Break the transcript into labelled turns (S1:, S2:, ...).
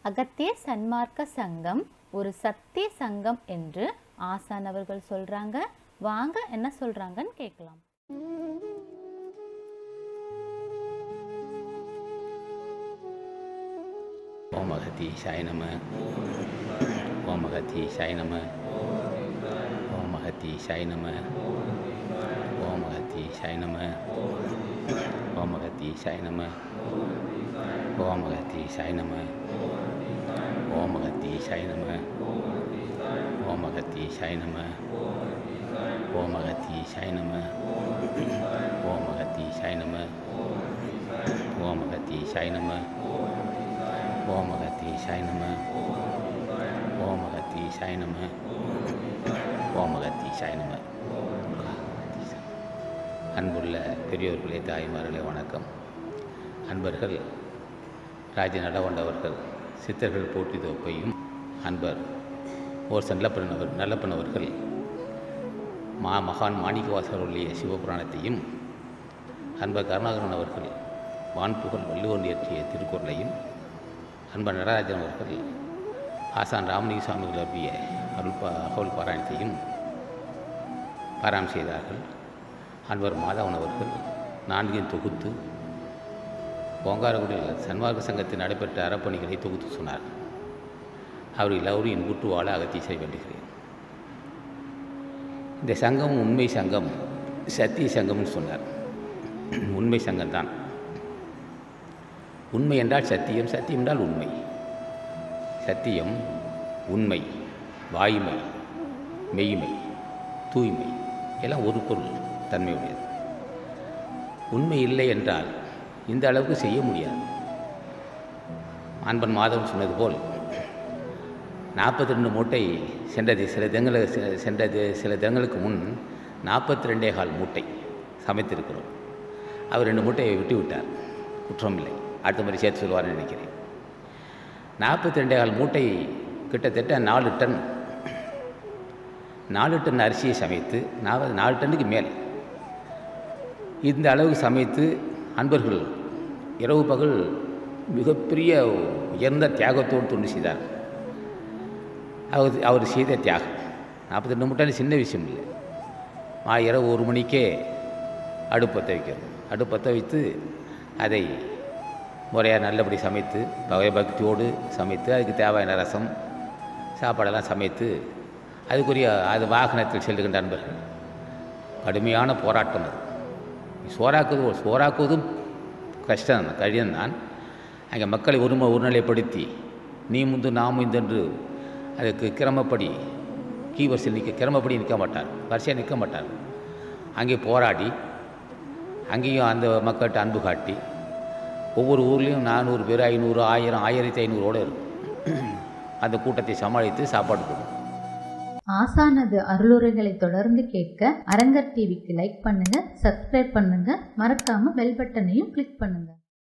S1: அகத்திய சன்மார்க்க சங்கம் ஒரு சத்திய சங்கம் என்று ஆசான் அவர்கள் சொல்றாங்க வாங்க என்ன சொல்றாங்கன்னு கேட்கலாம்
S2: ஓம் அகத்தீசாய நம ஓம் அகத்தீசாய நம ஓம் அகத்தீசாய நம ஓம் அகத்தீசாய நம ஓம் அகத்தீசாய நம ஓம் அகத்தீசாய நம ஓம் அகத்தீசாய நம ஓம் அகத்தீசாய நம ஓம் அகத்தீசாய நம ஓம் அகத்தீசாய நம ஓம் அகத்தீசாய நம ஓம் அகத்தீசாய நம ஓம் அகத்தீசாய நம ஓம் அகத்தீசாய நம அன்புள்ள பெரியோர்களே தாய்மார்களே வணக்கம் அன்பர்கள் ராஜ நடவண்டவர்கள் சித்தர்கள் போற்றி தொப்பையும் அன்பர் ஓர் நல்லப்பனவர் நல்லப்பனவர்கள் மா மகான் மாணிக்கவாசர் உள்ளிய சிவபுராணத்தையும் அன்பர் கருணாகரன் அவர்கள் வான்புகழ் வள்ளுவன் இயற்றிய திருக்குறளையும் அன்பர் நடராஜன் அவர்கள் ஆசான் ராமலிங்க சுவாமிகள் அருளிய அருள் பா அகவல் பாராயணத்தையும் பாராயணம் செய்தார்கள் அன்பர் மாதவன் அவர்கள் நான்கையும் தொகுத்து ஓங்காரகுடியில் சன்மார்க்க சங்கத்தில் நடைபெற்ற அறப்பணிகளை தொகுத்து சொன்னார் அவர் எல்லோரும் என் கூட்டு வாழ அகத்தீசை வேண்டுகிறேன் இந்த சங்கம் உண்மை சங்கம் சத்திய சங்கம்னு சொன்னார் உண்மை சங்கம்தான் உண்மை என்றால் சத்தியம் சத்தியம் என்றால் உண்மை சத்தியம் உண்மை வாய்மை மெய்மை தூய்மை எல்லாம் ஒரு பொருள் தன்மையுடையது உண்மை இல்லை என்றால் இந்த அளவுக்கு செய்ய முடியாது அன்பன் மாதவன் சொன்னது போல் நாற்பத்தி ரெண்டு மூட்டை சென்றது சில தினங்களுக்கு சென்றது சில தினங்களுக்கு முன் நாற்பத்தி ரெண்டே கால் மூட்டை சமைத்திருக்கிறோம் அவர் ரெண்டு மூட்டையை விட்டு விட்டார் குற்றம் இல்லை அடுத்த மாதிரி சேர்த்து சொல்லுவார்னு நினைக்கிறேன் நாற்பத்தி ரெண்டே கால் மூட்டை கிட்டத்தட்ட நாலு டன் நாலு டன் அரிசியை சமைத்து நாற்பது நாலு டன்னுக்கு மேல் இந்த அளவுக்கு சமைத்து அன்பர்கள் இரவு பகல் மிகப்பெரிய உயர்ந்த தியாகத்தோடு தொண்டு செய்தார் அவர் அவர் செய்த தியாகம் நாற்பத்தி ரெண்டு மூட்டை சின்ன விஷயம் இல்லை மா இரவு ஒரு மணிக்கே அடுப்பற்ற வைக்கிறது அடுப்பற்ற வைத்து அதை முறையாக நல்லபடி சமைத்து பகை பக்தியோடு சமைத்து அதுக்கு தேவையான ரசம் சாப்பாடெல்லாம் சமைத்து அதுக்குரிய அது வாகனத்தில் செல்லுகின்ற நண்பர்கள் கடுமையான போராட்டம் அது சோறாக்குவது சோறாக்குவதும் கஷ்டம் கடினம்தான் அங்கே மக்களை ஒருமை ஒருநிலைப்படுத்தி நீ முந்து நாம் முந்தென்று அதுக்கு கிரமப்படி கீ வரிசையில் நிற்க கிரமப்படி நிற்க மாட்டார் வரிசையாக நிற்க மாட்டார் அங்கே போராடி அங்கேயும் அந்த மக்கள்கிட்ட அன்பு காட்டி ஒவ்வொரு ஊர்லேயும் நானூறு பேர் ஐநூறு ஆயிரம் ஆயிரத்தி ஐநூறோடு இருக்கும் அந்த கூட்டத்தை சமாளித்து சாப்பாடு போடும்
S3: ஆசானது அருளுரைகளை தொடர்ந்து கேட்க அரங்கர் டிவிக்கு லைக் பண்ணுங்க சப்ஸ்கிரைப் பண்ணுங்க மறக்காம பெல் பட்டனையும் கிளிக் பண்ணுங்க